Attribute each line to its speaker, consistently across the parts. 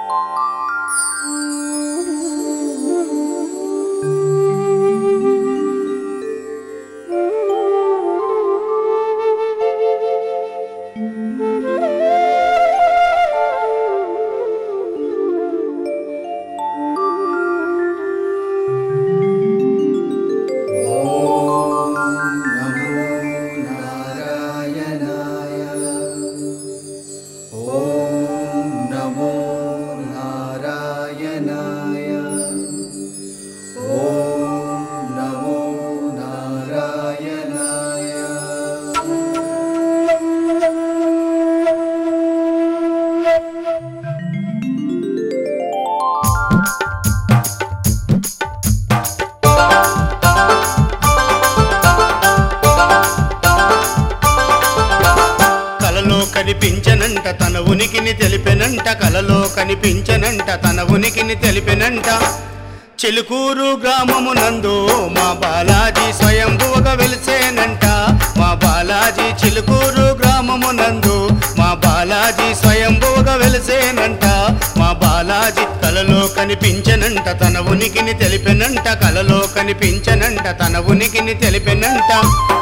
Speaker 1: ॐ नमो नारायणाय ॐ नमो नारायणाय
Speaker 2: కలలో కనిపించనంట తన ఉనికిని తెలిపెనంట కలలో కనిపించనంట తన ఉనికిని తెలిపెనంట చెలుకూరు గ్రామమునందు మా బాలాజీ స్వయంభువగా వెలిసేనంట మా బాలాజీ చిలుకూరు గ్రామమునందు మా బాలాజీ స్వయంభువగా వెలిసేనంట మా బాలాజీ కలలో కనిపించనంట తన ఉనికిని తెలిపెనంట కలలో కనిపించనంట తన ఉనికిని తెలిపెనంట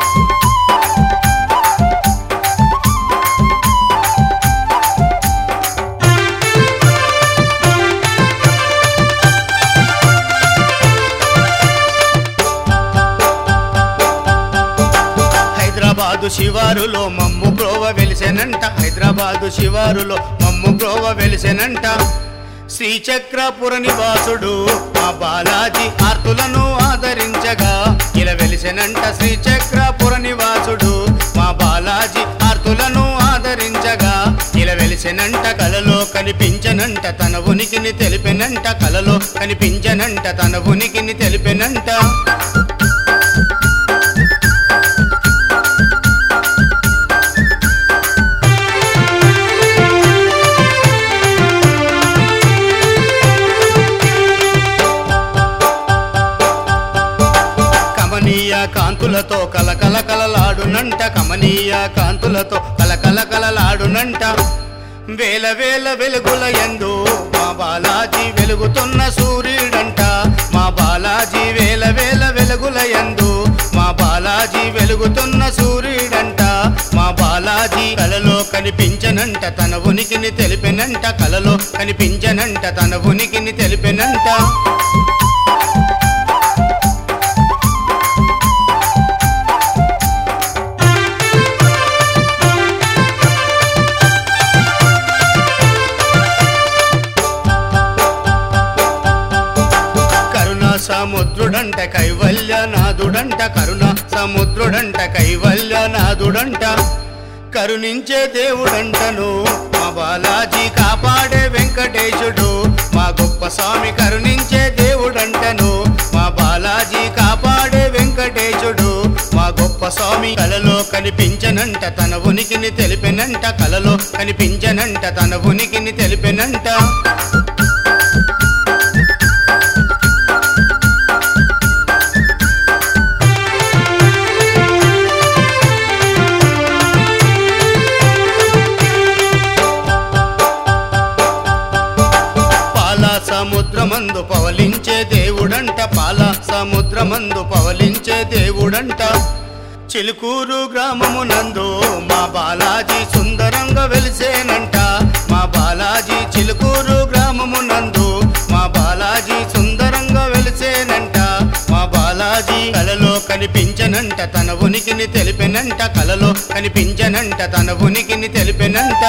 Speaker 2: హైదరాబాదు శివారులో మమ్ము బ్రోవ వెలిసెనంట హైదరాబాదు శివారులో మమ్ము బ్రోవ వెలిసెనంట శ్రీచక్రపుర నివాసుడు మా బాలాజీ ఆర్తులను ఆదరించగా ఇలా వెలిసెనంట శ్రీచక్రపుర నివాసుడు మా బాలాజీ ఆర్తులను ఆదరించగా ఇలా వెలిసెనంట కలలో కనిపించనంట తన ఉనికిని తెలిపెనంట కలలో కనిపించనంట తన ఉనికిని తెలిపెనంట కమనీయ కాంతులతో కలకల కలలాడునంట కమనీయ కాంతులతో కలకల కలలాడునంట వేల వేల వెలుగుల ఎందు మా బాలాజీ వెలుగుతున్న సూర్యుడంట మా బాలాజీ వేల వేల వెలుగుల ఎందు మా బాలాజీ వెలుగుతున్న సూర్యుడంట మా బాలాజీ కలలో కనిపించనంట తన ఉనికిని తెలిపెనంట కలలో కనిపించనంట తన ఉనికిని తెలిపెనంట కరుణా సముద్రుడంట కైవల్య నాదుడంట కరుణా సముద్రుడంట కైవల్య నాదుడంట కరుణించే దేవుడంటను మా బాలాజీ కాపాడే వెంకటేశుడు మా గొప్ప స్వామి కరుణించే దేవుడంటను మా బాలాజీ కాపాడే వెంకటేశుడు మా గొప్ప స్వామి కలలో కనిపించనంట తన ఉనికిని తెలిపెనంట కలలో కనిపించనంట తన ఉనికిని తెలిపెనంట పాల సముద్రమందు పవలించే దేవుడంట పాల సముద్రమందు పవలించే దేవుడంట చిలుకూరు గ్రామమునందు మా బాలాజీ సుందరంగా వెలిసేనంట మా బాలాజీ చిలుకూరు గ్రామమునందు మా బాలాజీ సుందరంగా వెలిసేనంట మా బాలాజీ కలలో కనిపించనంట తన ఉనికిని తెలిపెనంట కలలో కనిపించనంట తన ఉనికిని తెలిపెనంట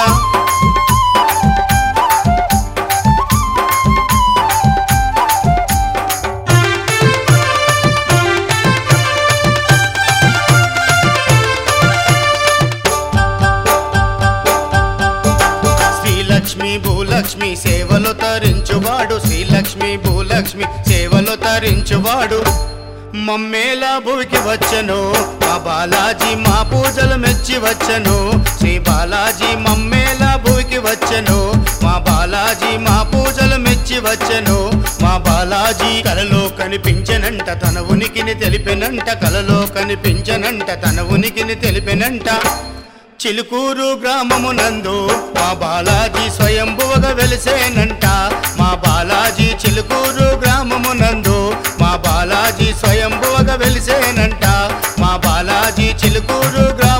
Speaker 2: శ్రీలక్ష్మి భూలక్ష్మి సేవలు తరించువాడు శ్రీలక్ష్మి భూలక్ష్మి సేవలు తరించువాడు మమ్మేలా భూమికి వచ్చను మా బాలాజీ మా పూజలు మెచ్చి వచ్చను శ్రీ బాలాజీ మమ్మేలా భూమికి వచ్చను మా బాలాజీ మా పూజలు మెచ్చి వచ్చను మా బాలాజీ కలలో కనిపించనంట తన ఉనికిని తెలిపెనంట కలలో కనిపించనంట తన ఉనికిని తెలిపెనంట చిలుకూరు గ్రామమునందు మా బాలాజీ స్వయంభువగా వెలిసేనంట బాలాజీ స్వయంభువగా వెలిసేనంట మా బాలాజీ చిలుకూరు గ్రామ